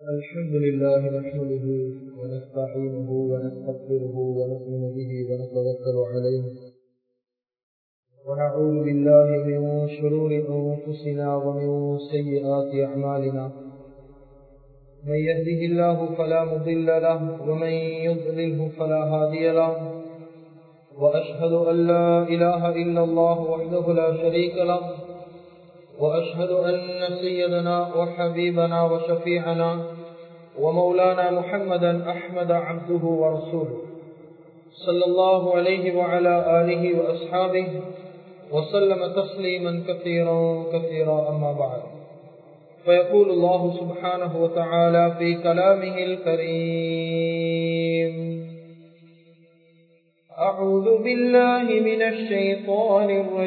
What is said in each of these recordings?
الحمد لله نحمده ونستعينه ونستغفره ونؤمن به ونتوكل عليه ونعوذ بالله من شرور أنفسنا ومن سيئات أعمالنا من يهده الله فلا مضل له ومن يضلله فلا هادي له وأشهد أن لا إله إلا الله وحده لا شريك له وأشهد أن سيدنا وحبيبنا وشفيعنا ومولانا محمدا أحمد عبده ورسوله صلى الله عليه وعلى آله وأصحابه وسلم تسليما كثيرا كثيرا أما بعد فيقول الله سبحانه وتعالى في كلامه الكريم أعوذ بالله من الشيطان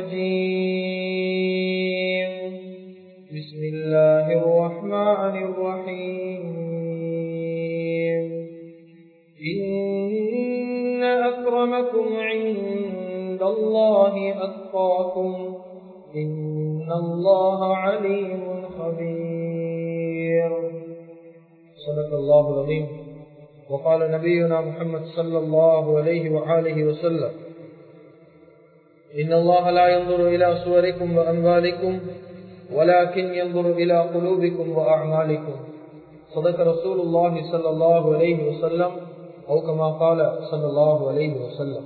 الرجيم بسم الله الرحمن الرحيم إن أكرمكم عند الله أتقاكم إن الله عليم خبير صدق الله العظيم وقال نبينا محمد صلى الله عليه وآله وسلم إن الله لا ينظر إلى صوركم وأموالكم ولكن ينظر إلى قلوبكم وأعمالكم صدق رسول الله صلى الله عليه وسلم أو كما قال صلى الله عليه وسلم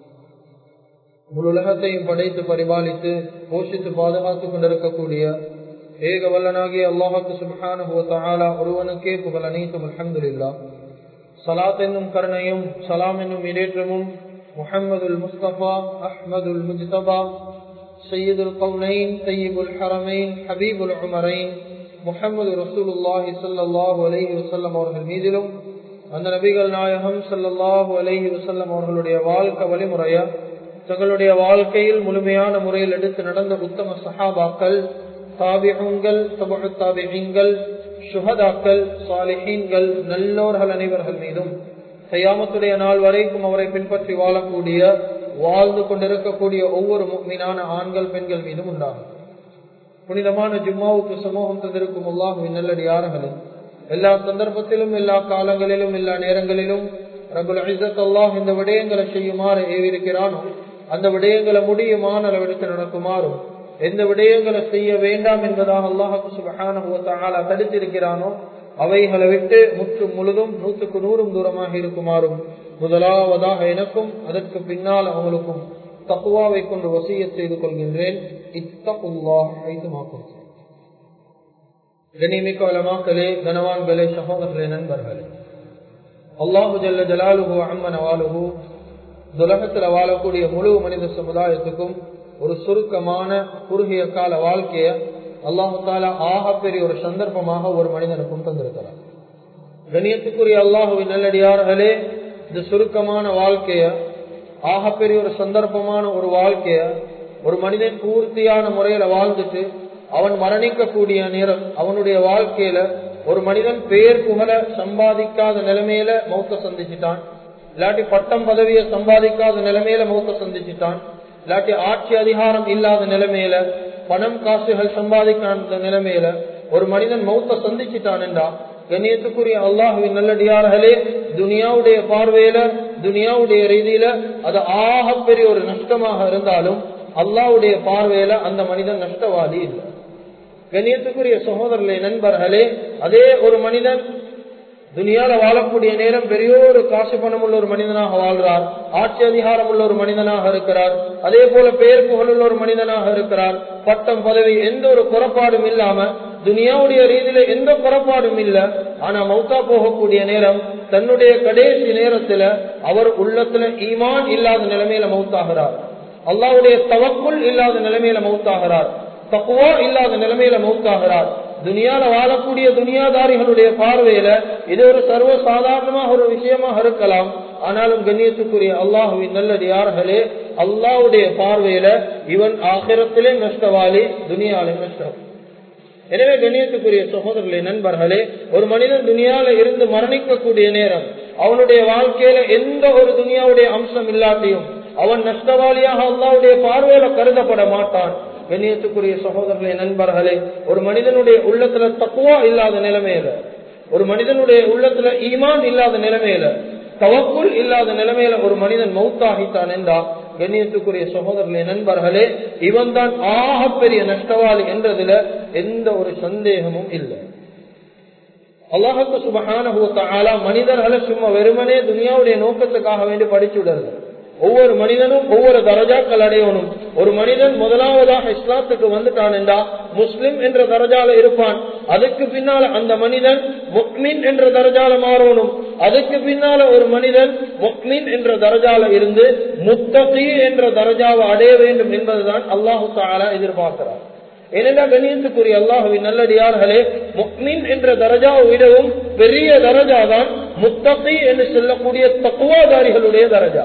முழு உலகத்தையும் படைத்து பரிபாலித்து போஷித்து பாதுகாத்துக் கொண்டிருக்கக்கூடிய ஏக வல்லனாகிய அல்லாஹாக்கு சுபஹான ஒருவனுக்கே புகழ் அனைத்தும் அலமதுல்லா சலாத் என்னும் கருணையும் சலாம் என்னும் இடேற்றமும் முஹம்மதுல் முஸ்தபா அஹ்மதுல் முஜ்தபா சையீதுல் கவுனைன் சையீபுல் ஹரமைன் ஹபீபுல் உமரைன் முஹம்மது ரசூலுல்லாஹி சல்லாஹூ அலஹி வசல்லம் அவர்கள் மீதிலும் அந்த நபிகள் நாயகம் சல்லல்லாஹூ அலஹி வசல்லம் அவர்களுடைய வாழ்க்கை வழிமுறைய தங்களுடைய வாழ்க்கையில் முழுமையான முறையில் எடுத்து நடந்த உத்தம சஹாபாக்கள் தாபிகங்கள் தபு தாபிகங்கள் சுகதாக்கள் சாலிஹீன்கள் நல்லோர்கள் அனைவர்கள் மீதும் கையாமத்துடைய நாள் வரைக்கும் அவரை பின்பற்றி வாழக்கூடிய வாழ்ந்து கொண்டிருக்கக்கூடிய ஒவ்வொரு மீனான ஆண்கள் பெண்கள் மீதும் உண்டாகும் புனிதமான ஜும்மாவுக்கு சமூகம் தந்திருக்கும் அல்லாஹுவின் நல்லடியார்களே எல்லா சந்தர்ப்பத்திலும் எல்லா காலங்களிலும் எல்லா நேரங்களிலும் ரபுல் ஐசத் அல்லாஹ் இந்த விடயங்களை செய்யுமாறு ஏவிருக்கிறானோ அந்த விடயங்களை முடியுமான அளவிற்கு நடக்குமாறும் எந்த விடயங்களை செய்ய வேண்டாம் என்பதாக அல்லாஹு சுபஹான தடுத்திருக்கிறானோ அவைகளை விட்டு முற்று முழுதும் நூற்றுக்கு நூறும் தூரமாக இருக்குமாறும் முதலாவதாக எனக்கும் அதற்கு பின்னால் அவங்களுக்கும் தக்குவாவை கொண்டு வசிய செய்து கொள்கின்றேன் இத்தகுல்லா ஐதுமாக்கும் கனிமிக்க வளமாக்களே கனவான்களே சகோதரர்களே நண்பர்களே அல்லாஹு ஜல்ல ஜலாலுகு அம்மன் அவாலுகு துலகத்தில் வாழக்கூடிய முழு மனித சமுதாயத்துக்கும் ஒரு சுருக்கமான குறுகிய கால வாழ்க்கைய அல்லாஹு தாலா ஆக பெரிய ஒரு சந்தர்ப்பமாக ஒரு மனிதனுக்கும் தந்திருக்கிறார் கணியத்துக்குரிய அல்லாஹுவின் நல்லடியார்களே இந்த சுருக்கமான வாழ்க்கைய ஆக பெரிய ஒரு சந்தர்ப்பமான ஒரு வாழ்க்கைய ஒரு மனிதன் பூர்த்தியான முறையில வாழ்ந்துட்டு அவன் மரணிக்கக்கூடிய நேரம் அவனுடைய வாழ்க்கையில ஒரு மனிதன் பேர் புகழ சம்பாதிக்காத நிலைமையில மௌத்த சந்திச்சுட்டான் இல்லாட்டி பட்டம் பதவியை சம்பாதிக்காத நிலைமையில மௌத்த சந்திச்சுட்டான் இல்லாட்டி ஆட்சி அதிகாரம் இல்லாத நிலைமையில பணம் காசுகள் சம்பாதிக்காத நிலைமையில ஒரு மனிதன் மௌத்த சந்திச்சுட்டான் என்றா கண்ணியத்துக்குரிய அல்லாஹுவின் நல்லடியார்களே துனியாவுடைய பார்வையில துனியாவுடைய ரீதியில அது ஆக பெரிய ஒரு நஷ்டமாக இருந்தாலும் அல்லாவுடைய பார்வையில அந்த மனிதன் நஷ்டவாதி இல்லை கண்ணியத்துக்குரிய சகோதரர்களே நண்பர்களே அதே ஒரு மனிதன் துனியால வாழக்கூடிய நேரம் பெரிய ஒரு காசு பணம் உள்ள ஒரு மனிதனாக வாழ்றார் ஆட்சி அதிகாரம் உள்ள ஒரு மனிதனாக இருக்கிறார் அதே போல பெயர் புகழ் உள்ள ஒரு மனிதனாக இருக்கிறார் பட்டம் பதவி எந்த ஒரு குறப்பாடும் இல்லாம துனியாவுடைய ரீதியில எந்த குறப்பாடும் இல்ல ஆனா மௌத்தா போகக்கூடிய நேரம் தன்னுடைய கடைசி நேரத்துல அவர் உள்ளத்துல ஈமான் இல்லாத நிலைமையில மௌத்தாகிறார் அல்லாவுடைய தவக்குள் இல்லாத நிலைமையில மௌத்தாகிறார் தக்குவா இல்லாத நிலைமையில மௌத்தாகிறார் துனியால வாழக்கூடிய துனியாதாரிகளுடைய பார்வையில இது ஒரு சர்வ சாதாரணமாக ஒரு விஷயமாக இருக்கலாம் ஆனாலும் கண்ணியத்துக்குரிய அல்லாஹுவின் நல்லது யார்களே அல்லாவுடைய பார்வையில இவன் ஆகிரத்திலே நஷ்டவாளி துனியாலே நஷ்டம் எனவே கண்ணியத்துக்குரிய சகோதரர்களே நண்பர்களே ஒரு மனிதன் துனியால இருந்து மரணிக்கக்கூடிய நேரம் அவனுடைய வாழ்க்கையில எந்த ஒரு துனியாவுடைய அம்சம் இல்லாட்டியும் அவன் நஷ்டவாளியாக அல்லாவுடைய பார்வையில கருதப்பட மாட்டான் கண்ணியத்துக்குரிய சகோதரர்களே நண்பர்களே ஒரு மனிதனுடைய உள்ளத்துல தக்குவா இல்லாத நிலைமையில ஒரு மனிதனுடைய உள்ளத்துல ஈமான் இல்லாத நிலைமையில தவக்குள் இல்லாத நிலைமையில ஒரு மனிதன் மௌத்தாகித்தான் என்றா கண்ணியத்துக்குரிய சகோதரர்களே நண்பர்களே இவன் தான் ஆகப்பெரிய நஷ்டவாளி என்றதுல எந்த ஒரு சந்தேகமும் இல்லை அல்லாஹுக்கு சுபகான மனிதர்களை சும்மா வெறுமனே துனியாவுடைய நோக்கத்துக்காக வேண்டி படிச்சு விடுறது ஒவ்வொரு மனிதனும் ஒவ்வொரு தரஜாக்கள் அடையணும் ஒரு மனிதன் முதலாவதாக இஸ்லாத்துக்கு வந்துட்டான் என்றா முஸ்லிம் என்ற தரஜால இருப்பான் அதுக்கு பின்னால அந்த மனிதன் முக்மின் என்ற தரஜால மாறணும் அதுக்கு பின்னால ஒரு மனிதன் முக்மின் என்ற தரஜால இருந்து முத்தகி என்ற தரஜாவை அடைய வேண்டும் என்பதுதான் அல்லாஹு தாலா எதிர்பார்க்கிறார் ஏனென்றா கணியத்துக்குரிய அல்லாஹுவின் நல்லடியார்களே முக்மின் என்ற தரஜாவை விடவும் பெரிய தரஜா தான் முத்தகி என்று சொல்லக்கூடிய தக்குவாதாரிகளுடைய தரஜா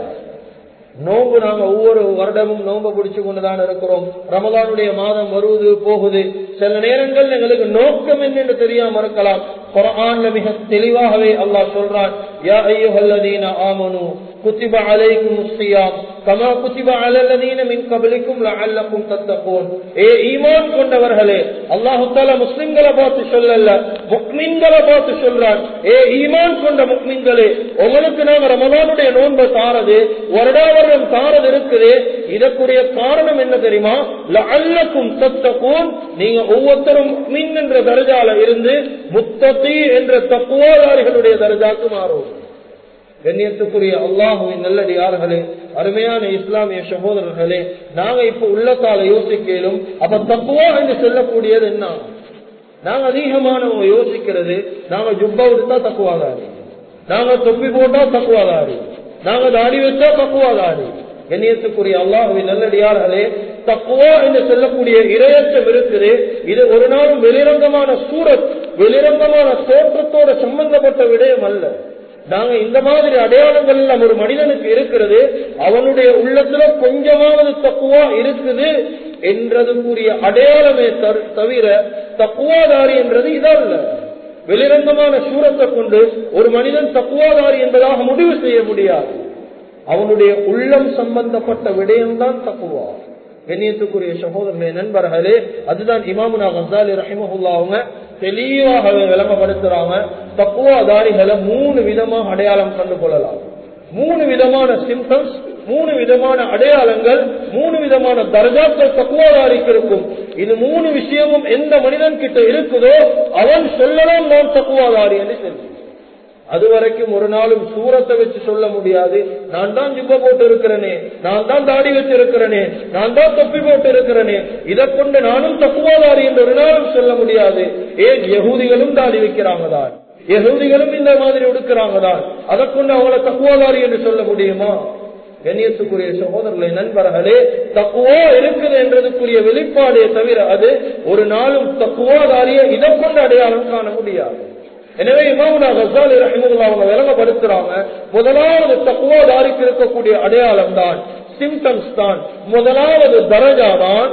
நோன்பு நாங்க ஒவ்வொரு வருடமும் நோன்பு பிடிச்சு கொண்டுதான் இருக்கிறோம் ரமதானுடைய மாதம் வருவது போகுது சில நேரங்கள் எங்களுக்கு நோக்கம் என்னென்று தெரியாம இருக்கலாம் குரான்ல மிக தெளிவாகவே அல்லாஹ் சொல்றான் யா ஐயோஹல்லதீன ஆமனு குத்திப அலைக்கும் முஸ்தியாம் கமா குத்திப அலல்லதீன மின் கபலிக்கும் லஅல்லக்கும் தத்தகூன் ஏ ஈமான் கொண்டவர்களே அல்லாஹ் தஆலா முஸ்லிம்களை பார்த்து சொல்லல முக்மின்களை பார்த்து சொல்றான் ஏ ஈமான் கொண்ட முக்மின்களே உங்களுக்கு நாங்க ரமலானுடைய நோன்பை தாரது வருடா வருடம் தாரது இருக்குது இதற்குரிய காரணம் என்ன தெரியுமா லஅல்லக்கும் தத்தகூன் நீங்க ஒவ்வொருத்தரும் முக்மின் என்ற தரஜால இருந்து முத்தகி என்ற தக்குவாதாரிகளுடைய தரஜாக்கு மாறும் கண்ணியத்துக்குரிய அல்லாஹுவின் நல்லடியார்களே அருமையான இஸ்லாமிய சகோதரர்களே நாங்க இப்ப உள்ளத்தால யோசிக்கலும் அப்ப தப்புவா என்று சொல்லக்கூடியது என்ன நாங்க அதிகமானவங்க யோசிக்கிறது நாங்க ஜுப்பா விடுத்தா தக்குவாதாரி நாங்க தொப்பி போட்டா தக்குவாதாரி நாங்க தாடி வச்சா தக்குவாதாரி கண்ணியத்துக்குரிய அல்லாஹுவின் நல்லடியார்களே தக்குவா என்று சொல்லக்கூடிய இரையச்சம் இருக்குது இது ஒரு நாளும் வெளிரங்கமான சூரத் வெளிரங்கமான தோற்றத்தோட சம்பந்தப்பட்ட விடயம் அல்ல நாங்க இந்த மாதிரி அடையாளங்கள் எல்லாம் ஒரு மனிதனுக்கு இருக்கிறது அவனுடைய உள்ளத்துல கொஞ்சமாவது தக்குவா இருக்குது என்றதுக்குரிய அடையாளமே தவிர தக்குவாதாரி என்றது இதல்ல வெளிரங்கமான சூரத்தை கொண்டு ஒரு மனிதன் தக்குவாதாரி என்பதாக முடிவு செய்ய முடியாது அவனுடைய உள்ளம் சம்பந்தப்பட்ட விடயம்தான் தக்குவா கண்ணியத்துக்குரிய சகோதரர்களே நண்பர்களே அதுதான் இமாமுனா கசாலி ரஹிமஹுல்லா அவங்க தெளிவாக விளம்பரப்படுத்துறாங்க தக்குவாதாரிகளை மூணு விதமாக அடையாளம் கண்டு கொள்ளலாம் மூணு விதமான சிம்டம்ஸ் மூணு விதமான அடையாளங்கள் மூணு விதமான தர்ஜாக்கள் தக்குவாதாரிக்கு இருக்கும் இது மூணு விஷயமும் எந்த மனிதன் கிட்ட இருக்குதோ அவன் சொல்லலாம் நான் தக்குவாதாரி என்று சொல்லி அது வரைக்கும் ஒரு நாளும் சூரத்தை வச்சு சொல்ல முடியாது நான் தான் ஜிப்ப போட்டு இருக்கிறேனே நான் தான் தாடி வச்சு இருக்கிறேனே நான் தான் தொப்பி போட்டு இருக்கிறேனே இதை கொண்டு நானும் தக்குவாதாரி என்று ஒரு நாளும் சொல்ல முடியாது ஏன் யகூதிகளும் தாடி வைக்கிறாங்க தான் யகூதிகளும் இந்த மாதிரி உடுக்கிறாங்க தான் அதை கொண்டு அவங்கள தக்குவாதாரி என்று சொல்ல முடியுமா கண்ணியத்துக்குரிய சகோதரர்களை நண்பர்களே தக்குவா இருக்குது என்றதுக்குரிய வெளிப்பாடே தவிர அது ஒரு நாளும் தக்குவாதாரிய இதை கொண்டு அடையாளம் காண முடியாது எனவே இமாமுனா கசாலி ரஹிமுல்லா அவங்க விளங்கப்படுத்துறாங்க முதலாவது தக்குவாதாரிக்கு இருக்கக்கூடிய அடையாளம் தான் சிம்டம்ஸ் தான் முதலாவது தரஜா தான்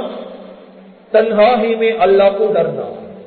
தன்ஹாஹிமே அல்லாஹூ டர்னா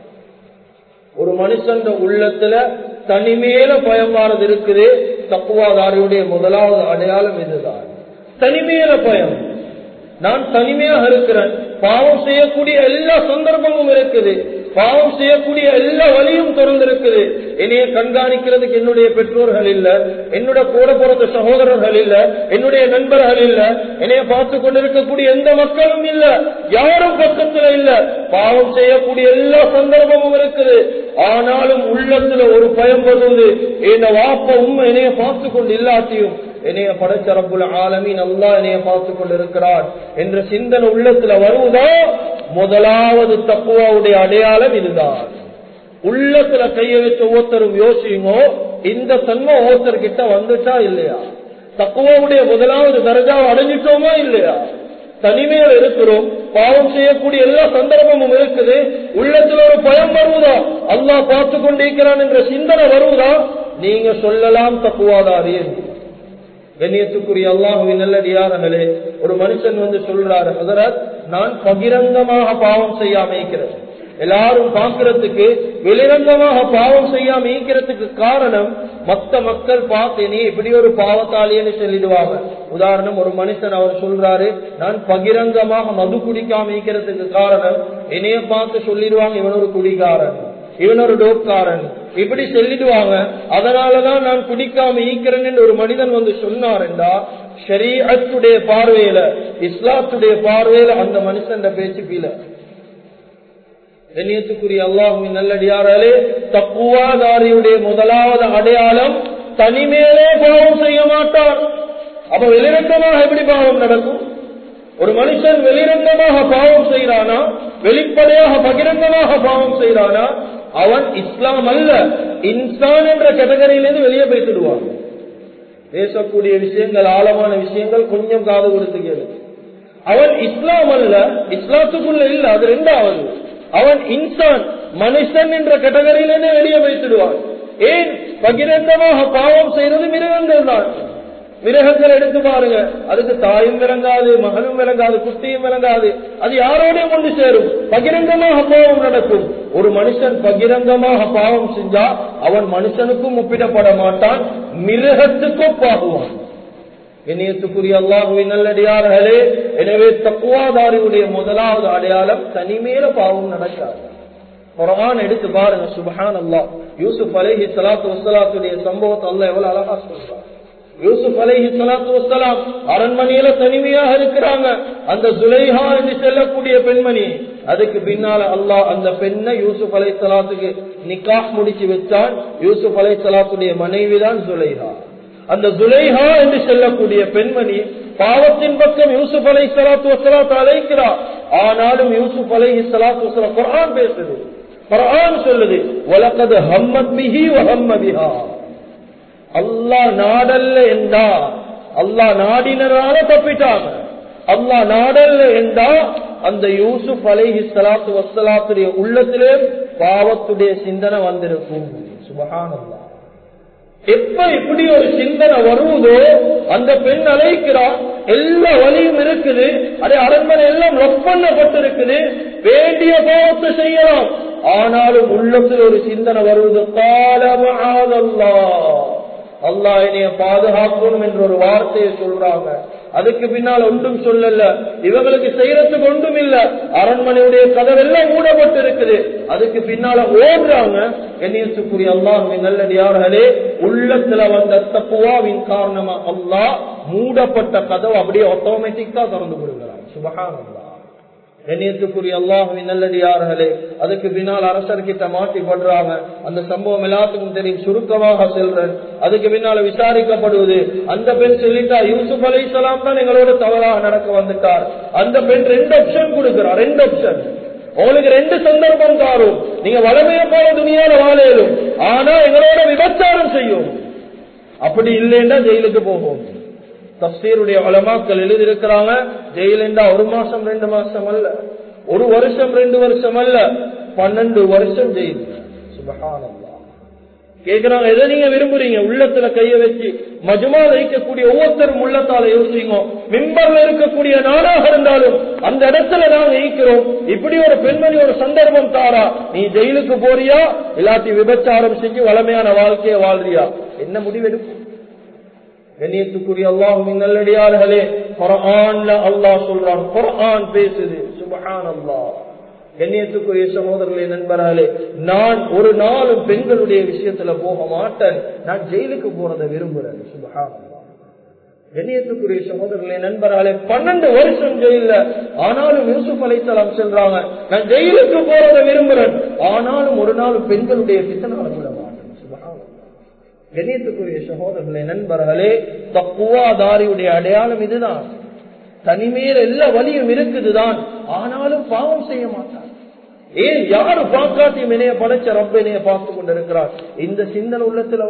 ஒரு மனுஷன் உள்ளத்துல தனிமேல பயமானது இருக்குது தக்குவாதாரியுடைய முதலாவது அடையாளம் இதுதான் தனிமையில பயம் நான் தனிமையாக இருக்கிறேன் பாவம் செய்யக்கூடிய எல்லா சந்தர்ப்பமும் இருக்குது பாவம் செய்யக்கூடிய எல்லா வழியும் திறந்திருக்குது என்னைய கண்காணிக்கிறதுக்கு என்னுடைய பெற்றோர்கள் இல்ல என்னோட கூட பிறந்த சகோதரர்கள் இல்ல என்னுடைய நண்பர்கள் இல்ல என்னைய பார்த்து கொண்டிருக்கக்கூடிய எந்த மக்களும் இல்ல யாரும் பக்கத்துல இல்ல பாவம் செய்யக்கூடிய எல்லா சந்தர்ப்பமும் இருக்குது ஆனாலும் உள்ளத்துல ஒரு பயம் வருவது என் வாப்ப உண்மை என்னைய பார்த்து கொண்டு இல்லாட்டியும் என்னைய படைச்ச ரப்புல ஆலமீன் அல்லா என்னைய பார்த்து கொண்டிருக்கிறார் என்ற சிந்தனை உள்ளத்துல வருவதோ முதலாவது தப்புவாவுடைய அடையாளம் இதுதான் உள்ளத்துல கைய வச்ச ஒவ்வொருத்தரும் யோசிங்கோ இந்த தன்மை ஒவ்வொருத்தர்கிட்ட வந்துட்டா இல்லையா தக்குவாவுடைய முதலாவது தரஜாவை அடைஞ்சிட்டோமா இல்லையா தனிமையில் இருக்கிறோம் பாவம் செய்யக்கூடிய எல்லா சந்தர்ப்பமும் இருக்குது உள்ளத்துல ஒரு பயம் வருவதா அல்லா பார்த்து கொண்டிருக்கிறான் என்ற சிந்தனை வருவதா நீங்க சொல்லலாம் தப்புவாதாரி என்று கண்ணியத்துக்குரிய அல்லாஹுவின் நல்லடியார்களே ஒரு மனுஷன் வந்து சொல்றாரு ஹசரத் நான் பகிரங்கமாக பாவம் செய்யாம இருக்கிறேன் எல்லாரும் பார்க்கறதுக்கு வெளிரங்கமாக பாவம் செய்யாம ஈக்கிறதுக்கு காரணம் மத்த மக்கள் பார்த்து நீ இப்படி ஒரு பாவத்தாளின்னு சொல்லிடுவாங்க உதாரணம் ஒரு மனுஷன் அவர் சொல்றாரு நான் பகிரங்கமாக மது குடிக்காம ஈக்கிறதுக்கு காரணம் என்னைய பார்த்து சொல்லிடுவாங்க இவன் ஒரு குடிகாரன் இவன் ஒரு டோப்காரன் இப்படி சொல்லிடுவாங்க அதனாலதான் நான் குடிக்காம ஈக்கிறேன் ஒரு மனிதன் வந்து சொன்னார் என்றா ஷரீஅத்துடைய பார்வையில இஸ்லாத்துடைய பார்வையில அந்த மனுஷன் பேச்சு கீழே கண்ணியத்துக்குரிய அல்லாஹுவின் நல்லடியாராலே தக்குவாதாரியுடைய முதலாவது அடையாளம் தனிமேலே பாவம் செய்ய மாட்டார் அப்ப வெளிரங்கமாக எப்படி பாவம் நடக்கும் ஒரு மனுஷன் வெளிரங்கமாக பாவம் செய்யறானா வெளிப்படையாக பகிரங்கமாக பாவம் செய்யறானா அவன் இஸ்லாம் அல்ல இன்சான் என்ற கேட்டகரியிலிருந்து வெளியே போய்த்துடுவான் பேசக்கூடிய விஷயங்கள் ஆழமான விஷயங்கள் கொஞ்சம் காது கொடுத்து கேளு அவன் இஸ்லாம் அல்ல இஸ்லாத்துக்குள்ள இல்ல அது ரெண்டாவது அவன் இன்சான் மனுஷன் என்ற கேட்டகரியிலே வெளியே வைத்துடுவான் ஏன் பகிரங்கமாக பாவம் செய்யறது மிருகங்கள் தான் மிருகங்கள் எடுத்து பாருங்க அதுக்கு தாயும் விளங்காது மகனும் விளங்காது குட்டியும் விளங்காது அது யாரோடையும் கொண்டு சேரும் பகிரங்கமாக பாவம் நடக்கும் ஒரு மனுஷன் பகிரங்கமாக பாவம் செஞ்சா அவன் மனுஷனுக்கும் ஒப்பிடப்பட மாட்டான் மிருகத்துக்கும் பாகுவான் இணையத்துக்குரிய அல்லாஹுவின் நல்லடியார்களே எனவே தக்குவாதாரியுடைய முதலாவது அடையாளம் தனிமேல பாவம் நடக்காது குரான் எடுத்து பாருங்க சுபஹான் அல்லா யூசுப் அலைஹி சலாத்து வசலாத்துடைய சம்பவத்தை அல்ல எவ்வளவு அழகா சொல்றான் யூசுப் அலைஹி சலாத்து வசலாம் அரண்மனையில தனிமையாக இருக்கிறாங்க அந்த சுலைஹா என்று செல்லக்கூடிய பெண்மணி அதுக்கு பின்னால அல்லாஹ் அந்த பெண்ணை யூசுப் அலை சலாத்துக்கு நிக்காஹ் முடிச்சு வச்சான் யூசுப் அலை சலாத்துடைய மனைவிதான் சுலைஹா அந்த துலைஹா என்று சொல்லக்கூடிய பெண்மணி பாவத்தின் பக்கம் யூசுப் அலை சலாத்து வசலாத்து அழைக்கிறார் ஆனாலும் யூசுப் அலை சலாத்து வசலா குரான் பேசுது குரான் சொல்லுது உலகது ஹம்மத் பிஹி வஹம்ம பிஹா அல்லாஹ் நாடல்ல என்றா அல்லாஹ் நாடினரால தப்பிட்டாங்க அல்லாஹ் நாடல்ல என்றா அந்த யூசுப் அலைஹி சலாத்து வசலாத்துடைய உள்ளத்திலே பாவத்துடைய சிந்தனை வந்திருக்கும் சுபஹானல்லாஹ் எப்ப இப்படி ஒரு சிந்தனை வருவதோ அந்த பெண் அழைக்கிறார் எல்லா வழியும் இருக்குது அதே அரண்மனை எல்லாம் லொக் பண்ணப்பட்டிருக்குது வேண்டிய பாவத்தை செய்யலாம் ஆனாலும் உள்ளத்தில் ஒரு சிந்தனை வருவது காலமாதல்லா அல்லாஹ் என்னைய பாதுகாக்கணும் என்ற ஒரு வார்த்தையை சொல்றாங்க அதுக்கு பின்னால் ஒன்றும் சொல்லல இவங்களுக்கு செய்யறதுக்கு ஒன்றும் இல்ல அரண்மனையுடைய கதவெல்லாம் மூடப்பட்டு இருக்குது அதுக்கு பின்னால ஓடுறாங்க கண்ணியத்துக்குரிய அல்லாஹுவின் நல்லடியார்களே உள்ளத்துல வந்த தப்புவாவின் காரணமா அல்லாஹ் மூடப்பட்ட கதவு அப்படியே ஆட்டோமேட்டிக்கா திறந்து கொடுக்கிறான் சுபகானந்தா கண்ணியத்துக்குரிய அல்லாஹுவின் நல்லடியார்களே அதுக்கு பின்னால் அரசர்கிட்ட மாட்டி படுறாங்க அந்த சம்பவம் எல்லாத்துக்கும் தெரியும் சுருக்கமாக செல்றேன் அதுக்கு பின்னால விசாரிக்கப்படுவது அந்த பெண் சொல்லிட்டா யூசுப் அலை சலாம் தான் எங்களோட தவறாக நடக்க வந்துட்டார் அந்த பெண் ரெண்டு ஆப்ஷன் கொடுக்கிறார் ரெண்டு ஆப்ஷன் உங்களுக்கு ரெண்டு சந்தர்ப்பம் தாரும் நீங்க வளமைய போல துணியால வாழையிலும் ஆனா எங்களோட விபச்சாரம் செய்யும் அப்படி இல்லைன்னா ஜெயிலுக்கு போகும் தப்சீருடைய வளமாக்கள் எழுதியிருக்கிறாங்க ஜெயிலண்டா ஒரு மாசம் ரெண்டு மாசம் அல்ல ஒரு வருஷம் ரெண்டு வருஷம் அல்ல பன்னெண்டு வருஷம் ஜெயில் சுபகானந்தா கேக்குறாங்க எதை நீங்க விரும்புறீங்க உள்ளத்துல கைய வச்சு மஜுமா வைக்கக்கூடிய ஒவ்வொருத்தரும் உள்ளத்தால யோசிங்க மிம்பர்ல இருக்கக்கூடிய நானாக இருந்தாலும் அந்த இடத்துல நாங்க ஈக்கிறோம் இப்படி ஒரு பெண்மணி ஒரு சந்தர்ப்பம் தாரா நீ ஜெயிலுக்கு போறியா இல்லாட்டி விபச்சாரம் செஞ்சு வளமையான வாழ்க்கையை வாழ்றியா என்ன முடிவெடுக்கும் கண்ணியத்துக்குரிய அல்லாஹுவின் நல்லடியார்களே குரான்ல அல்லாஹ் சொல்றான் குரான் பேசுது சுபஹான் அல்லாஹ் கண்ணியத்துக்குரிய சகோதரர்களே நண்பராலே நான் ஒரு நாளும் பெண்களுடைய விஷயத்துல போக மாட்டேன் நான் ஜெயிலுக்கு போறதை விரும்புறேன் சுபஹான் கண்ணியத்துக்குரிய சகோதரர்களே நண்பராலே பன்னெண்டு வருஷம் ஜெயில ஆனாலும் யூசுப் அலைத்தலாம் செல்றாங்க நான் ஜெயிலுக்கு போறதை விரும்புறேன் ஆனாலும் ஒரு நாள் பெண்களுடைய பித்தனால விட மாட்டேன் சுபஹான் கணியத்துக்குரிய சகோதரர்களே நண்பர்களே தக்குவாதாரியுடைய அடையாளம் இதுதான் தனிமையில் எல்லா வழியும் இருக்குதுதான் ஆனாலும் பாவம் செய்ய மாட்டார் ஏன் யாரு பார்க்காட்டியும் இணைய படைச்ச ரப்ப இணைய பார்த்து கொண்டிருக்கிறார் இந்த சிந்தனை உள்ளத்துல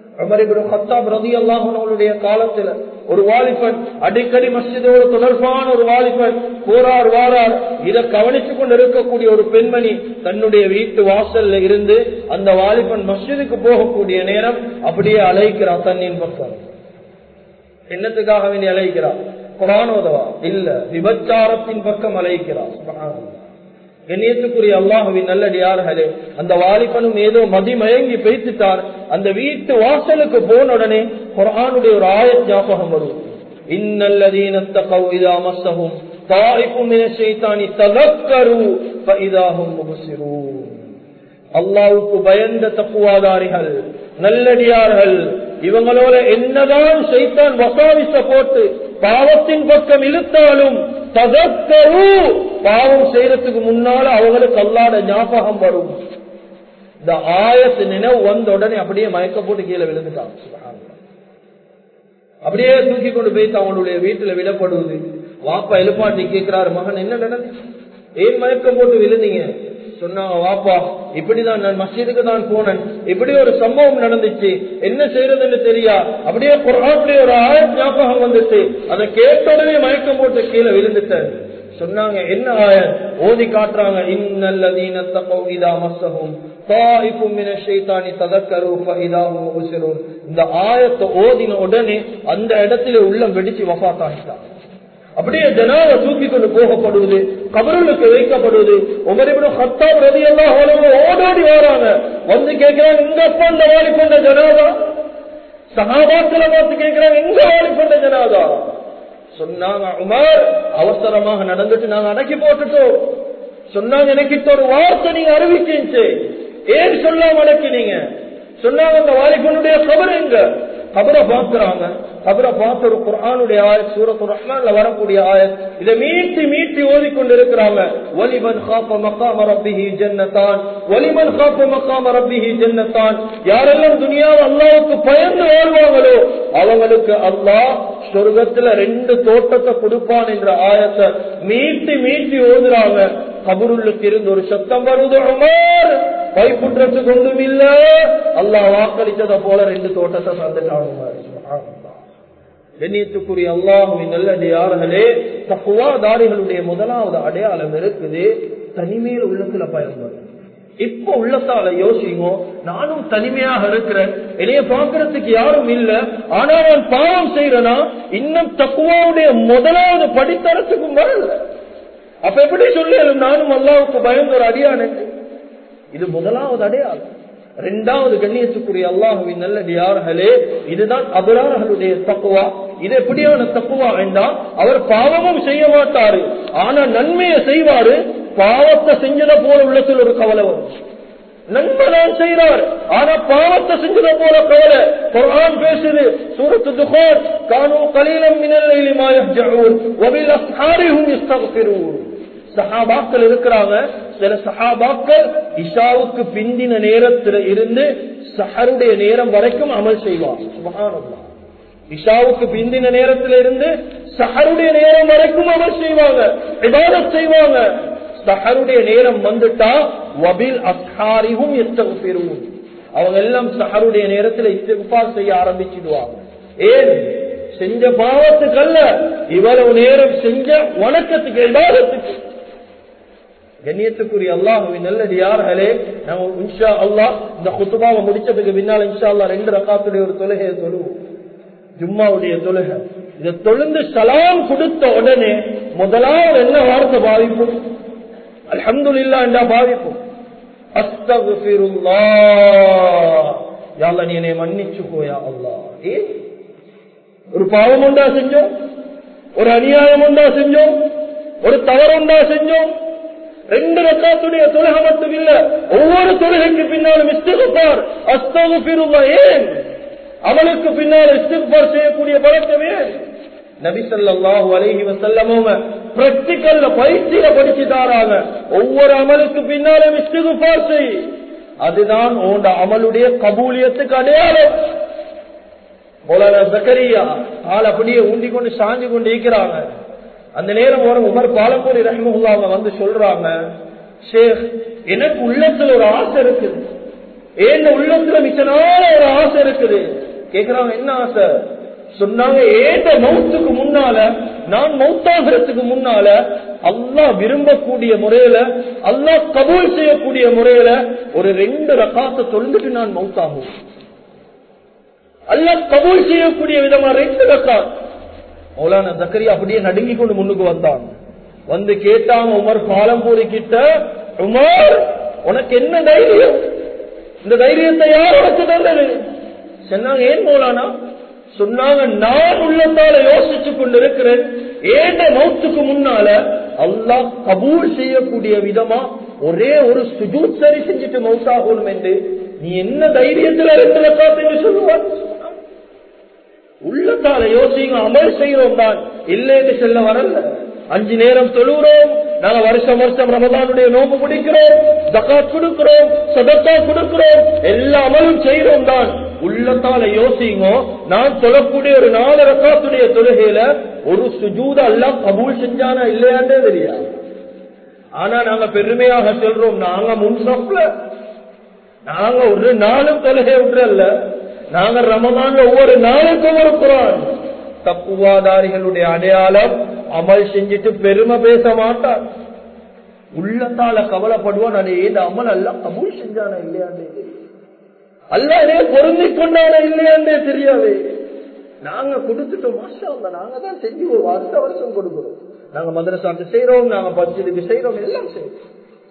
அவர்களுடைய காலத்துல ஒரு வாலிபன் அடிக்கடி மஸ்ஜிதோடு தொடர்பான ஒரு வாலிபன் போறார் வாரார் இதை கவனித்துக் கொண்டு இருக்கக்கூடிய ஒரு பெண்மணி தன்னுடைய வீட்டு வாசல்ல இருந்து அந்த வாலிபன் மஸ்ஜிதுக்கு போகக்கூடிய நேரம் அப்படியே அழைக்கிறார் தண்ணின் பக்கம் என்னத்துக்காக வேண்டி அழைக்கிறார் குரானோதவா இல்ல விபச்சாரத்தின் பக்கம் அழைக்கிறார் கண்ணியத்துக்குரிய அல்லாஹுவின் நல்லடியார்களே அந்த வாலிபனும் ஏதோ மதிமயங்கி பேசிட்டார் அந்த வீட்டு வாசலுக்கு போன உடனே குரானுடைய ஒரு ஆய ஞாபகம் வரும் இன்னல்லதீன தகவு இதா மஸ்ஸஹும் தாயிஃபு மின ஷைத்தானி ததக்கரு ஃபஇதாஹும் முபஸிரூன் அல்லாவுக்கு பயந்த தப்புவாதாரிகள் நல்லடியார்கள் இவங்களோட என்னதான் செய்தான் வசாவிச போட்டு பாவத்தின் பக்கம் இழுத்தாலும் ததக்கரு பாவம் செய்யறதுக்கு முன்னால அவங்களுக்கு அல்லாத ஞாபகம் வரும் இந்த ஆயத்து நினைவு வந்த உடனே அப்படியே மயக்க போட்டு கீழே விழுந்துட்டான் அப்படியே தூக்கி கொண்டு போய் அவனுடைய வீட்டுல விடப்படுவது வாப்பா எழுப்பாட்டி கேட்கிறாரு மகன் என்ன நடந்துச்சு ஏன் மயக்கம் போட்டு விழுந்தீங்க சொன்னாங்க வாப்பா இப்படிதான் நான் மஸ்ஜிதுக்கு தான் போனேன் இப்படி ஒரு சம்பவம் நடந்துச்சு என்ன செய்யறதுன்னு தெரியா அப்படியே குரானுடைய ஒரு ஆய ஞாபகம் வந்துச்சு அதை கேட்ட உடனே மயக்கம் போட்டு கீழே விழுந்துட்டேன் சொன்னாங்க என்ன ஆய ஓதி காட்டுறாங்க இன்னல்லதீன தகவ இதா மஸ்ஸஹும் தாயிஃபும் மின ஷைத்தானி ததக்கரு ஃபஇதாஹும் முபஸிரூன் இந்த ஆயத்தை ஓதின உடனே அந்த இடத்துல உள்ளம் வெடிச்சு வஃபாத்தாகிட்டாங்க அப்படியே ஜனாத தூக்கி கொண்டு போகப்படுவது கபருளுக்கு வைக்கப்படுவது உமரிபுரம் ஹத்தாப் ரதி எல்லாம் ஓடோடி வராங்க வந்து கேட்கிறாங்க எங்க அப்பா இந்த வாலி கொண்ட ஜனாதா சகாபாக்களை பார்த்து கேட்கிறாங்க எங்க வாலி கொண்ட ஜனாதா சொன்னாங்க உமர் அவசரமாக நடந்துட்டு நாங்க அடக்கி போட்டுட்டோம் சொன்னாங்க எனக்கு ஒரு வார்த்தை நீங்க அறிவிச்சீங்க ஏன் சொல்லாம அடக்கினீங்க சொன்னாங்க அந்த வாலிபனுடைய கபர் எங்க கபரை பார்க்கிறாங்க கபரை பார்த்த ஒரு குரானுடைய ஆயத் சூரத்து ரஹ்மான்ல வரக்கூடிய ஆயத் இதை மீட்டி மீட்டி ஓதிக்கொண்டு இருக்கிறாங்க ஒலிமன் காப்ப மக்காம ரப்பிஹி ஜன்னத்தான் ஒலிமன் காப்ப மக்காம ரப்பிஹி ஜன்னத்தான் யாரெல்லாம் துனியாவை அல்லாவுக்கு பயந்து வாழ்வாங்களோ அவங்களுக்கு அல்லாஹ் சொர்க்கத்துல ரெண்டு தோட்டத்தை கொடுப்பான் என்ற ஆயத்தை மீட்டி மீட்டி ஓதுறாங்க கபருளுக்கு இருந்து ஒரு சத்தம் வருது உமர் பைப்புற்றத்துக்கு ஒன்றும் இல்ல அல்லாஹ் வாக்களித்ததை போல ரெண்டு தோட்டத்தை சந்துட்டாங்க கண்ணியத்துக்குரிய அல்லாஹுவின் நல்லடியார்களே தப்புவாதாரிகளுடைய முதலாவது அடையாளம் இருக்குது தனிமையில் உள்ளத்துல பயன்படும் இப்ப உள்ளத்தால யோசிங்க நானும் தனிமையாக இருக்கிறேன் என்னைய பாக்குறதுக்கு யாரும் இல்ல ஆனா நான் பாவம் செய்யறேனா இன்னும் தக்குவாவுடைய முதலாவது படித்தரத்துக்கும் வரல அப்ப எப்படி சொல்லலும் நானும் அல்லாவுக்கு பயந்த ஒரு அடியானுக்கு இது முதலாவது அடையாளம் இரண்டாவது கண்ணியத்துக்குரிய அல்லாஹுவின் நல்லடியார்களே இதுதான் அபரார்களுடைய தக்குவா இது எப்படியான தக்குவா வேண்டாம் அவர் பாவமும் செய்ய மாட்டாரு ஆனா நன்மையை செய்வாரு பாவத்தை செஞ்சத போல உள்ளத்தில் ஒரு கவலை வரும் நன்மைதான் செய்கிறார் ஆனா பாவத்தை செஞ்சத போல கவலை குர்ஆன் பேசுது சூரத்து துகான் கானு கலீலம் மினல் லைலி மா யஹ்ஜஊன் வபில் அஸ்ஹாரிஹும் யஸ்தக்ஃபிரூன் சஹாபாக்கள் இருக்கிறாங்க சில சஹாபாக்கள் இஷாவுக்கு பிந்தின நேரத்தில் இருந்து சஹருடைய நேரம் வரைக்கும் அமல் செய்வார் சுபஹானல்லாஹ் இஷாவுக்கு பிந்தின நேரத்தில் இருந்து சஹருடைய நேரம் வரைக்கும் அமல் செய்வாங்க இபாதத் செய்வாங்க சஹருடைய நேரம் வந்துட்டா வபில் அஸ்ஹாரிஹும் யஸ்தக்ஃபிரூன் அவங்க எல்லாம் சஹருடைய நேரத்தில் இஸ்திக்ஃபார் செய்ய ஆரம்பிச்சிடுவாங்க ஏன் செஞ்ச பாவத்துக்கு அல்ல இவ்வளவு நேரம் செஞ்ச வணக்கத்துக்கு இபாதத்துக்கு கண்ணியத்துக்குரிய அல்லாஹுவின் நல்லடியார்களே நம்ம இன்ஷா அல்லாஹ் இந்த குத்துபாவை முடிச்சதுக்கு பின்னால் இன்ஷா அல்லா ரெண்டு ரக்காத்துடைய ஒரு தொழுகையை தொழுவோம் ஜும்மாவுடைய தொழுகை இதை தொழுந்து சலாம் கொடுத்த உடனே முதலாவது என்ன வார்த்தை பாதிப்போம் அல்ஹம்துலில்லா என்றா பாதிப்போம் அஸ்தகுஃபிருல்லா யாழ்ல நீ என்னை மன்னிச்சுக்கோயா அல்லாஹ் ஏன் ஒரு பாவம் உண்டா செஞ்சோம் ஒரு அநியாயம் உண்டா செஞ்சோம் ஒரு தவறு உண்டா செஞ்சோம் ரெண்டு ரக்காத்துடைய தொழுகை மட்டும் இல்ல ஒவ்வொரு தொழுகைக்கு பின்னாலும் இஸ்திகுபார் அஸ்தகுஃபிருல்லா ஏன் அவளுக்கு பின்னால் இஸ்திகுபார் செய்யக்கூடிய பழக்கம் ஏன் நபி ஸல்லல்லாஹு அலைஹி வஸல்லம் பிராக்டிகல்ல பயிற்சியில படிச்சு தாராங்க ஒவ்வொரு அமலுக்கு பின்னாலும் இஸ்திகுபார் செய் அதுதான் உண்ட அமலுடைய கபூலியத்துக்கு அடையாளம் மௌலானா ஜக்கரியா ஆள் அப்படியே ஊண்டி கொண்டு சாஞ்சு கொண்டு இருக்கிறாங்க அந்த நேரம் வரும் உமர் பாலப்பூரி ரஹ்முல்லா அவங்க வந்து சொல்றாங்க ஷேக் எனக்கு உள்ளத்துல ஒரு ஆசை இருக்குது ஏன் உள்ளத்துல மிச்ச நாள ஒரு ஆசை இருக்குது கேக்குறாங்க என்ன ஆசை சொன்னாங்க ஏந்த மௌத்துக்கு முன்னால நான் மௌத்தாகிறதுக்கு முன்னால அல்லாஹ் விரும்பக்கூடிய முறையில அல்லாஹ் கபூல் செய்யக்கூடிய முறையில ஒரு ரெண்டு ரகாத்தை தொழுந்துட்டு நான் மௌத்தாகும் அல்லாஹ் கபூல் செய்யக்கூடிய விதமா ரெண்டு ரகாத் மௌலான ஜக்கரியா அப்படியே நடுங்கி கொண்டு முன்னுக்கு வந்தாங்க வந்து கேட்டாங்க உமர் பாலம்பூரி கிட்ட உமர் உனக்கு என்ன தைரியம் இந்த தைரியத்தை யார் உனக்கு தந்தது சொன்னாங்க ஏன் மௌலானா சொன்னாங்க நான் உள்ளத்தால யோசிச்சு கொண்டிருக்கிறேன் ஏண்ட மௌத்துக்கு முன்னால அல்லாஹ் கபூல் செய்யக்கூடிய விதமா ஒரே ஒரு சுஜூத் சரி செஞ்சுட்டு மௌத்தாகணும் என்று நீ என்ன தைரியத்துல ரெண்டு ரக்காத்து சொல்லுவார் உள்ளத்தால யோசிங்க அமல் செய்யறோம் தான் இல்லைன்னு சொல்ல வரல அஞ்சு நேரம் தொழுகிறோம் நாங்க வருஷம் வருஷம் ரமதானுடைய நோம்பு பிடிக்கிறோம் ஜக்காத் கொடுக்கிறோம் சதத்தா கொடுக்கிறோம் எல்லா அமலும் செய்யறோம் தான் உள்ளத்தால யோசிங்க நான் தொழக்கூடிய ஒரு நாலு ரக்காத்துடைய தொழுகையில ஒரு சுஜூத எல்லாம் கபூல் செஞ்சானா இல்லையாண்டே தெரியாது ஆனா நாங்க பெருமையாக சொல்றோம் நாங்க முன்சப்ல நாங்க ஒரு நாளும் தொழுகை விட்டுறல்ல நாங்க ரமதான்ல ஒவ்வொரு நாளுக்கும் ஒரு குரான் தப்புவாதாரிகளுடைய அடையாளம் அமல் செஞ்சுட்டு பெருமை பேச மாட்டார் உள்ளத்தால கவலைப்படுவான் அது ஏது அமல் அல்ல கபூல் செஞ்சானா இல்லையாண்டே அல்லாதே பொருந்தி கொண்டானா இல்லையாண்டே தெரியாது நாங்க கொடுத்துட்டோம் மாஷா அல்லா நாங்க தான் செஞ்சு ஒரு வருஷ வருஷம் கொடுக்கிறோம் நாங்க மதரசாட்டு செய்யறோம் நாங்க பஞ்சதுக்கு செய்யறோம் எல்லாம் செய்யறோம்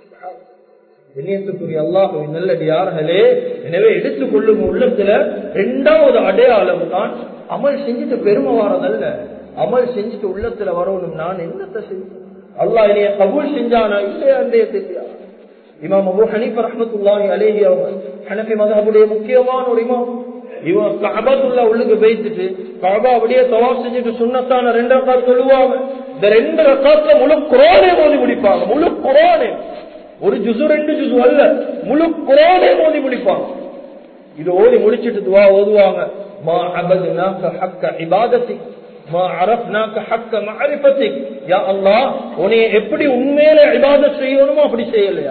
இணையத்துக்குரிய அல்லாஹுவின் நல்லடியார்களே எனவே எடுத்துக் கொள்ளும் உள்ளத்துல இரண்டாவது அடையாளம் தான் அமல் செஞ்சுட்டு பெருமை வாரதல்ல அமல் செஞ்சுட்டு உள்ளத்துல வரணும் நான் என்னத்தை செஞ்சேன் அல்லாஹ் என்னைய கபூல் செஞ்சானா இல்லையாண்டே தெரியாது இமாம் அபு ஹனீஃப் ரஹமத்துல்லாஹி அலேஹி அவங்க ஹனஃபி மதஹபுடைய முக்கியமான ஒரு இமாம் இவன் கபத்துள்ள உள்ளுக்கு பேசிட்டு கபா அப்படியே தவாப் செஞ்சுட்டு சுண்ணத்தான ரெண்டு ரக்காத் சொல்லுவாங்க இந்த ரெண்டு ரக்காத்துல முழு குரானே மோதி முடிப்பாங்க முழு குரானே ஒரு ஜுசு ரெண்டு ஜுசு அல்ல முழு குரானே மோதி முடிப்பாங்க இது ஓதி முடிச்சிட்டு துவா ஓதுவாங்க மா அபதுனாக்க ஹக்க இபாதத்தி மா அரப்னாக்க ஹக்க மஅரிஃபத்திக் யா அல்லாஹ் உன்னை எப்படி உண்மையில இபாதத் செய்யணுமோ அப்படி செய்யலையா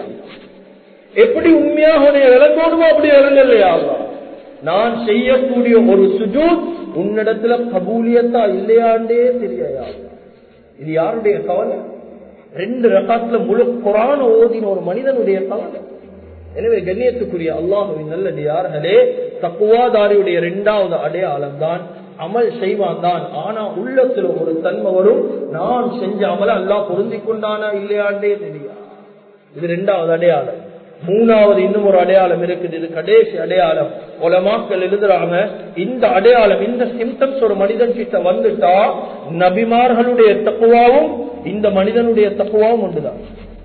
எப்படி உண்மையாக உன்னை விளங்கணுமோ அப்படி விளங்கலையா அல்லாஹ் நான் செய்யக்கூடிய ஒரு சுஜூத் உன்னிடத்துல கபூலியத்தா இல்லையாண்டே தெரியா இது யாருடைய கவலை ரெண்டு ரகாத்துல முழு குரான ஓதின ஒரு மனிதனுடைய கவலை எனவே கண்ணியத்துக்குரிய அல்லாஹுவின் நல்லடியார்களே தக்குவாதாரியுடைய இரண்டாவது அடையாளம் தான் அமல் செய்வான் தான் ஆனா உள்ளத்துல ஒரு தன்மை வரும் நான் செஞ்ச அமல அல்லாஹ் பொருந்தி கொண்டானா இல்லையாண்டே தெரியா இது ரெண்டாவது அடையாளம் மூணாவது இன்னும் ஒரு அடையாளம் இருக்குது இது கடைசி அடையாளம் உலமாக்கள் எழுதுறாங்க இந்த அடையாளம் இந்த சிம்டம்ஸ் ஒரு மனிதன் கிட்ட வந்துட்டா நபிமார்களுடைய தக்குவாவும் இந்த மனிதனுடைய தக்குவாவும் ஒன்றுதான்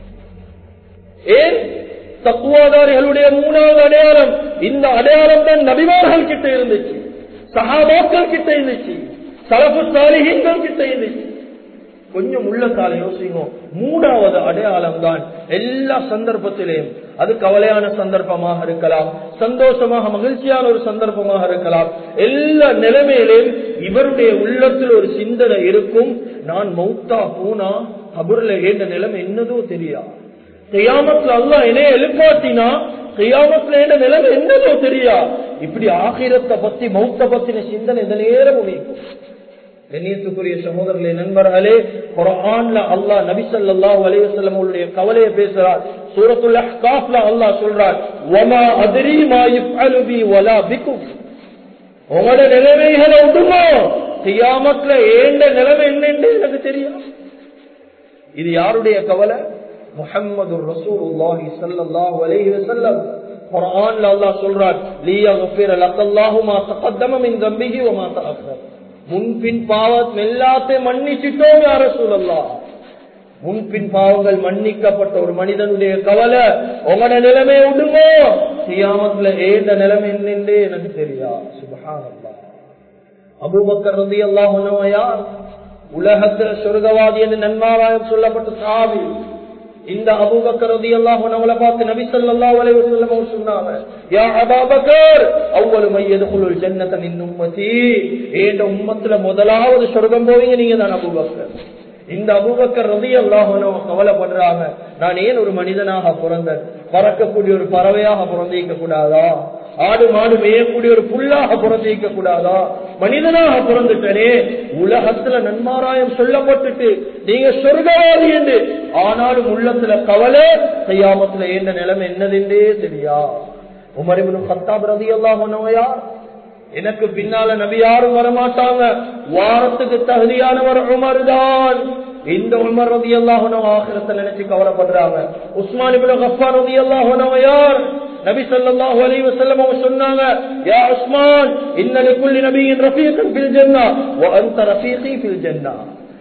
ஏன் தக்குவாதாரிகளுடைய மூணாவது அடையாளம் இந்த அடையாளம் தான் நபிமார்கள் கிட்ட இருந்துச்சு சகாபாக்கள் கிட்ட இருந்துச்சு சலப்பு சாலிகள் கிட்ட இருந்துச்சு கொஞ்சம் உள்ளத்தால யோசிங்க மூணாவது அடையாளம் தான் எல்லா சந்தர்ப்பத்திலேயும் அது கவலையான சந்தர்ப்பமாக இருக்கலாம் சந்தோஷமாக மகிழ்ச்சியான ஒரு சந்தர்ப்பமாக இருக்கலாம் எல்லா நிலைமையிலையும் இவருடைய உள்ளத்தில் ஒரு சிந்தனை இருக்கும் நான் மௌத்தா போனா கபூர்ல ஏண்ட நிலைமை என்னதோ தெரியா கையாமத்துல அல்லா என்னைய எழுப்பாட்டினா கையாமத்துல ஏண்ட நிலைமை என்னதோ தெரியா இப்படி ஆகிரத்தை பத்தி மௌத்த பத்தின சிந்தனை இந்த நேரம் முடியும் கண்ணியத்துக்குரிய சகோதரர்களே நண்பர்களே குரான்ல அல்லாஹ் நபி ஸல்லல்லாஹு அலைஹி வஸல்லம் உடைய கவலையை பேசுறார் சூரத்துல் அஹ்காஃப்ல அல்லாஹ் சொல்றார் வமா அத்ரி மா யஃஅலு பி வலா பிக்கும் உங்களோட நிலைமைகளை விடுமோ கியாமத்ல ஏண்ட நிலைமை என்னன்னு எனக்கு தெரியும் இது யாருடைய கவலை முஹம்மது ரசூலுல்லாஹி ஸல்லல்லாஹு அலைஹி வஸல்லம் குர்ஆன்ல அல்லாஹ் சொல்றார் லியக்ஃபிர லக்கல்லாஹு மா தகத்தம மின் தம்பிஹி வ மா தஅக்கர் முன்பின் பாவம் எல்லாத்தையும் மன்னிச்சிட்டோம் யார சொல்லலாம் முன்பின் பாவங்கள் மன்னிக்கப்பட்ட ஒரு மனிதனுடைய கவலை உங்களோட நிலைமை விடுமோ சியாமத்துல ஏந்த நிலைமை என்னென்றே எனக்கு தெரியா சுபஹானல்லா அபூபக்கர் ரதி அல்லாஹ் யார் உலகத்துல சொர்க்கவாதி என்று நன்மாராயம் சொல்லப்பட்ட சாவி இந்த அபூபக்கர் ரதி அல்லாஹ் அவளை பார்த்து நபி ஸல்லல்லாஹு அலைஹி வஸல்லம் சொன்னாங்க யா அபூபக்கர் அவ்வளவு மையதுகுல் ஜன்னத மின் உம்மதி ஏண்ட உம்மத்துல முதலாவது சொர்க்கம் போவீங்க நீங்க தான் அபூபக்கர் இந்த அபூபக்கர் ரதி அல்லாஹ் கவலைப்படுறாங்க நான் ஏன் ஒரு மனிதனாக பிறந்தேன் பறக்கக்கூடிய ஒரு பறவையாக பிறந்திருக்க கூடாதா ஆடு மாடு மேயக்கூடிய ஒரு புல்லாக பிறந்திருக்க கூடாதா மனிதனாக பிறந்துட்டனே உலகத்துல நன்மாராயம் சொல்லப்பட்டுட்டு நீங்க சொர்க்கவாதி என்று ஆனாலும் உள்ளத்துல கவலை செய்யாமத்துல ஏந்த நிலைமை என்னதென்றே தெரியா உமரிபுன் கத்தாப் ரதி அல்லாஹ் எனக்கு பின்னால நபி யாரும் வரமாட்டாங்க வாரத்துக்கு தகுதியானவர் உமர் தான் இந்த உமர் ரதி அல்லாஹ் ஆகிரத்தை நினைச்சு கவலைப்படுறாங்க உஸ்மான் இபின் கஃபான் ரதி அல்லாஹ் யார் நபி ஸல்லல்லாஹு அலைஹி வஸல்லம் அவங்க சொன்னாங்க யா உஸ்மான் இன்ன லிக்குல்லி நபியின் ரஃபீகன் ஃபில் ஜன்னah வ அன்த ரஃபீகி ஃபில் ஜன்னah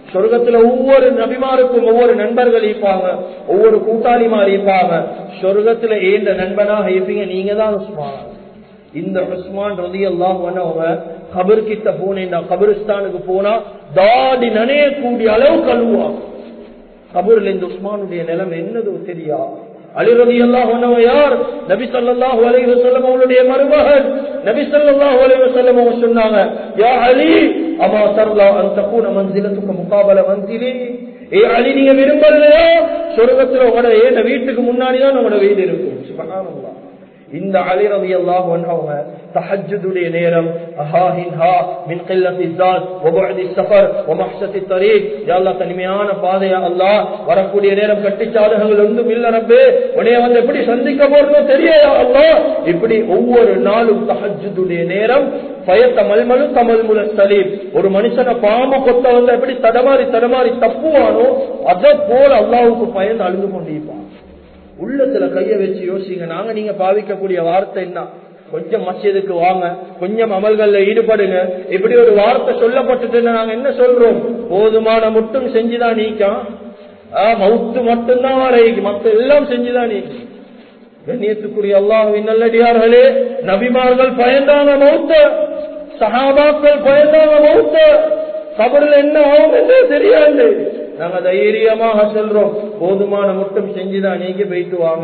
சொர்க்கத்துல ஒவ்வொரு நபிமாருக்கும் ஒவ்வொரு நண்பர்கள் இருப்பாங்க ஒவ்வொரு கூட்டாளிமார் இருப்பாங்க சொர்க்கத்துல ஏந்த நண்பனாக இருப்பீங்க நீங்க தான் உஸ்மான் இந்த உஸ்மான் ரதி எல்லாம் அவங்க கபர் கிட்ட போனேன் கபரிஸ்தானுக்கு போனா தாடி நனையக்கூடிய அளவு கழுவாங்க கபூர்ல இந்த உஸ்மானுடைய நிலைமை என்னதோ தெரியா அலிரதி அல்லாஹ் யார் நபி ஸல்லல்லாஹு அலைஹி வஸல்லம் அவருடைய மருமகன் நபி ஸல்லல்லாஹு அலைஹி வஸல்லம் அவங்க சொன்னாங்க யா அலி அமா தர்லா அன் தகூன மன்சிலத்துக்கு முகாபல மன்சிலி ஏ அலி நீங்க விரும்பலையா சொர்க்கத்துல உங்களோட ஏன் வீட்டுக்கு முன்னாடி தான் உங்களோட வீடு இருக்கும் சுபஹானல்லாஹ் இந்த அலி ரவி அல்லாஹ் அவங்க தஹஜுடைய நேரம் அஹாஹின்ஹா மின் கில்லத்தி ஸாத் வபுஅதி ஸஃபர் வமஹ்சத்தி தரீக் யா அல்லாஹ் தனிமையான பாதையா அல்லாஹ் வரக்கூடிய நேரம் கட்டிச்சாதகங்கள் ஒன்றும் இல்ல ரப்பே உன்னைய வந்து எப்படி சந்திக்க போறதோ தெரியா அல்லாஹ் இப்படி ஒவ்வொரு நாளும் தஹஜுடைய நேரம் பயத்த மல்மலு கமல் முல சலீம் ஒரு மனுஷனை பாம்பு கொத்த வந்து எப்படி தடமாறி தடமாறி தப்புவானோ அதை போல அல்லாஹ்வுக்கு பயந்து அழுது கொண்டிருப்பான் உள்ளத்துல கைய வச்சு யோசிங்க நாங்க நீங்க பாவிக்கக்கூடிய வார்த்தை என்ன கொஞ்சம் மசியதுக்கு வாங்க கொஞ்சம் அமல்கள்ல ஈடுபடுங்க இப்படி ஒரு வார்த்தை சொல்லப்பட்டுட்டு நாங்க என்ன சொல்றோம் போதுமான மட்டும் செஞ்சுதான் நீக்கம் மவுத்து மட்டும்தான் வரைக்கும் மத்த எல்லாம் செஞ்சுதான் நீக்கும் கண்ணியத்துக்குரிய அல்லாஹுவின் நல்லடியார்களே நபிமார்கள் பயந்தாங்க மௌத்த சஹாபாக்கள் பயந்தாங்க மௌத்த கபரில் என்ன ஆகும் என்றே தெரியாது நாங்க தைரியமாக சொல்றோம் போதுமான மட்டும் செஞ்சுதான் நீங்க போயிட்டு வாங்க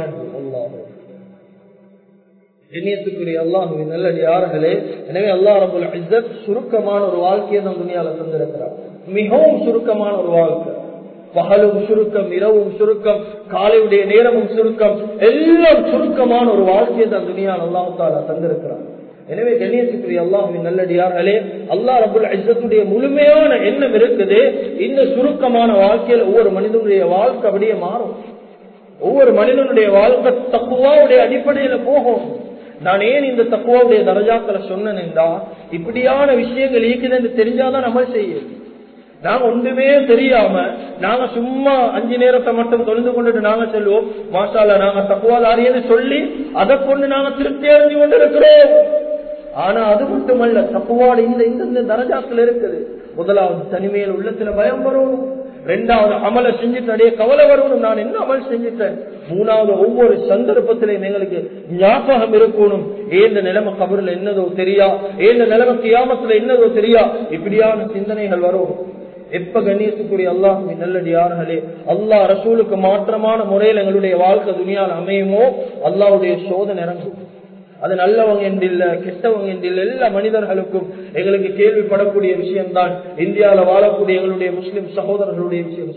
எண்ணியத்துக்குரிய அல்லாஹுவின் நல்லடியார்களே எனவே அல்லாஹ் ரபுல் இஸ்ஸத் சுருக்கமான ஒரு வாழ்க்கையை நம் துணியால தந்திருக்கிறார் மிகவும் சுருக்கமான ஒரு வாழ்க்கை பகலும் சுருக்கம் இரவும் சுருக்கம் காலையுடைய நேரமும் சுருக்கம் எல்லாம் சுருக்கமான ஒரு வாழ்க்கையை தான் துணியால் அல்லாஹு தாலா தந்திருக்கிறார் எனவே கண்ணியத்துக்குரிய அல்லாஹுவின் நல்லடியார்களே அல்லாஹ் ரபுல் ஐசத்துடைய முழுமையான எண்ணம் இருக்குது இந்த சுருக்கமான வாழ்க்கையில் ஒவ்வொரு மனிதனுடைய வாழ்க்கை அப்படியே மாறும் ஒவ்வொரு மனிதனுடைய வாழ்க்கை தக்குவாவுடைய அடிப்படையில போகும் நான் ஏன் இந்த தக்குவாவுடைய தரஜாக்களை சொன்னேன்டா இப்படியான விஷயங்கள் இருக்குதுன்னு தெரிஞ்சாதான் நம்ம செய்யும் நாங்க ஒன்றுமே தெரியாம நாங்க சும்மா அஞ்சு நேரத்தை மட்டும் தொழுந்து கொண்டுட்டு நாங்க செல்வோம் மாசால நாங்க தக்குவாதாரியன்னு சொல்லி அதை கொண்டு நாங்க திருப்தி அடைஞ்சு கொண்டு இருக்கிறோம் ஆனா அது மட்டுமல்ல தப்புவாடு இந்த இந்த தரஜாக்கள் இருக்குது முதலாவது தனிமையில் உள்ளத்துல பயம் வரணும் ரெண்டாவது அமலை செஞ்சுட்டு அடைய கவலை வரணும் நான் என்ன அமல் செஞ்சுட்டேன் மூணாவது ஒவ்வொரு சந்தர்ப்பத்திலையும் எங்களுக்கு ஞாபகம் இருக்கணும் ஏந்த நிலைமை கபரில் என்னதோ தெரியா ஏந்த நிலைமை கியாமத்துல என்னதோ தெரியா இப்படியான சிந்தனைகள் வரும் எப்ப கண்ணியத்துக்குரிய அல்லாஹ் நல்லடியார்களே அல்லாஹ் ரசூலுக்கு மாற்றமான முறையில் எங்களுடைய வாழ்க்கை துணியால் அமையுமோ அல்லாவுடைய சோதனை இறங்கும் அது நல்லவங்க என்றில்ல கெட்டவங்க என்றில்ல எல்லா மனிதர்களுக்கும் எங்களுக்கு கேள்விப்படக்கூடிய விஷயம்தான் இந்தியாவில் வாழக்கூடிய எங்களுடைய முஸ்லிம் சகோதரர்களுடைய விஷயம்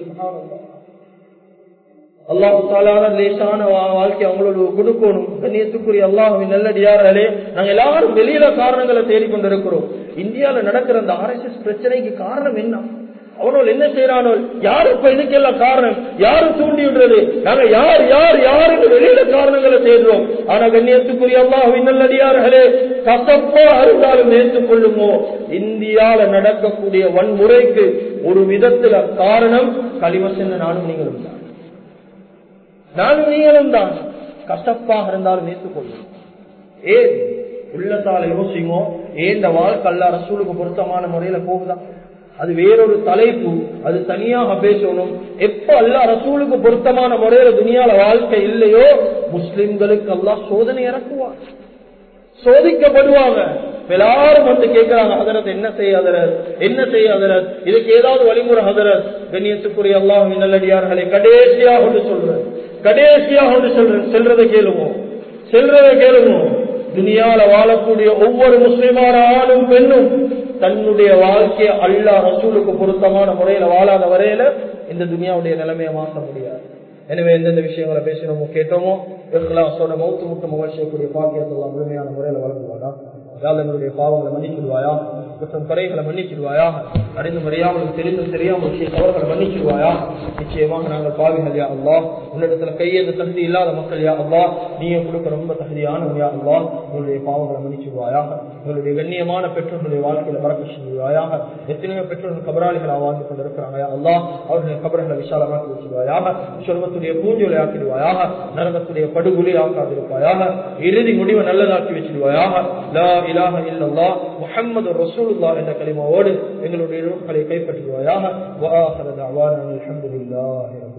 அல்லாஹு தாலான லேசான வாழ்க்கை அவங்களோட கொடுக்கணும் கண்ணியத்துக்குரிய அல்லாஹுவின் நல்லடியார்களே நாங்க எல்லாரும் வெளியில காரணங்களை தேடிக்கொண்டிருக்கிறோம் இந்தியாவில் நடக்கிற அந்த ஆர்எஸ்எஸ் பிரச்சனைக்கு காரணம் என்ன அவனோல் என்ன செய்யறானோ யாரு இப்ப இதுக்கெல்லாம் காரணம் யாரு தூண்டி விடுறது நாங்க யார் யார் யாருக்கு வெளியில காரணங்களை தேடுறோம் ஆனா கண்ணியத்துக்குரிய அல்லாஹ் நல்லடியார்களே கசப்பா இருந்தாலும் ஏற்றுக் கொள்ளுமோ இந்தியால நடக்கக்கூடிய வன்முறைக்கு ஒரு விதத்துல காரணம் களிமசன் நானும் நீங்களும் தான் நானும் நீங்களும் தான் கசப்பாக இருந்தாலும் ஏற்றுக்கொள்ளும் ஏன் உள்ளத்தால யோசிங்கோ ஏன் இந்த வாழ்க்கை அல்ல ரசூலுக்கு பொருத்தமான முறையில போகுதான் அது வேறொரு தலைப்பு அது தனியாக பேசணும் எப்ப அல்லா ரசூலுக்கு பொருத்தமான முறையில துணியால வாழ்க்கை இல்லையோ முஸ்லிம்களுக்கு எல்லாம் சோதனை இறக்குவார் சோதிக்கப்படுவாங்க எல்லாரும் வந்து கேட்கிறாங்க ஹதரத் என்ன செய்ய ஹதரத் என்ன செய்ய ஹதரத் இதுக்கு ஏதாவது வழிமுறை ஹதரத் கண்ணியத்துக்குரிய அல்லாஹ் நல்லடியார்களை கடைசியாக ஒன்று சொல்றேன் கடைசியாக ஒன்று சொல்றேன் செல்றதை கேளுவோம் செல்றதை கேளுவோம் துனியால வாழக்கூடிய ஒவ்வொரு முஸ்லிமான ஆணும் பெண்ணும் தன்னுடைய வாழ்க்கையை அல்லா ரசூலுக்கு பொருத்தமான முறையில வாழாத வரையில இந்த துனியாவுடைய நிலைமையை மாற்ற முடியாது எனவே எந்தெந்த விஷயங்களை பேசினோமோ கேட்டோமோ இஸ்லாசோட மௌத்து முட்டு முகல் செய்யக்கூடிய பாக்கியத்தெல்லாம் முழுமையான முறையில வழங்குவாரா அதாவது எங்களுடைய பாவங்களை மன்னிச்சிடுவாயா குற்றம் குறைகளை மன்னிச்சிடுவாயா அறிந்து மறியாமலும் தெரிந்தும் தெரியாமல் விஷய தவறுகளை மன்னிச்சிடுவாயா நிச்சயமாக நாங்கள் பாவிகள் யா அல்லா உன்னிடத்துல கையேந்த தகுதி இல்லாத மக்கள் யா அல்லா நீங்க கொடுக்க ரொம்ப தகுதியான யா அல்லா உங்களுடைய பாவங்களை மன்னிச்சிடுவாயா உங்களுடைய கண்ணியமான பெற்றோர்களுடைய வாழ்க்கையில பறக்க செய்வாயாக எத்தனையோ பெற்றோர்கள் கபராளிகள் வாழ்ந்து கொண்டிருக்கிறாங்க யா அல்லா அவர்களுடைய கபர்களை விசாலமாக்கி வச்சிருவாயாக சொர்க்கத்துடைய பூஞ்சொலை ஆக்கிடுவாயாக நரகத்துடைய படுகொலை ஆக்காதிருப்பாயாக இறுதி முடிவை நல்லதாக்கி வச்சிருவாயாக லா இலாஹ இல்லல்லாஹ் முஹம்மது ரசூலுல்லாஹ் என்ற கலிமாவோடு எங்களுடைய ரூஹ்களை கைப்பற்றுவாயாக வஆஹிரு தஅவானா அல்ஹம்துலில்லாஹி ரப்பில்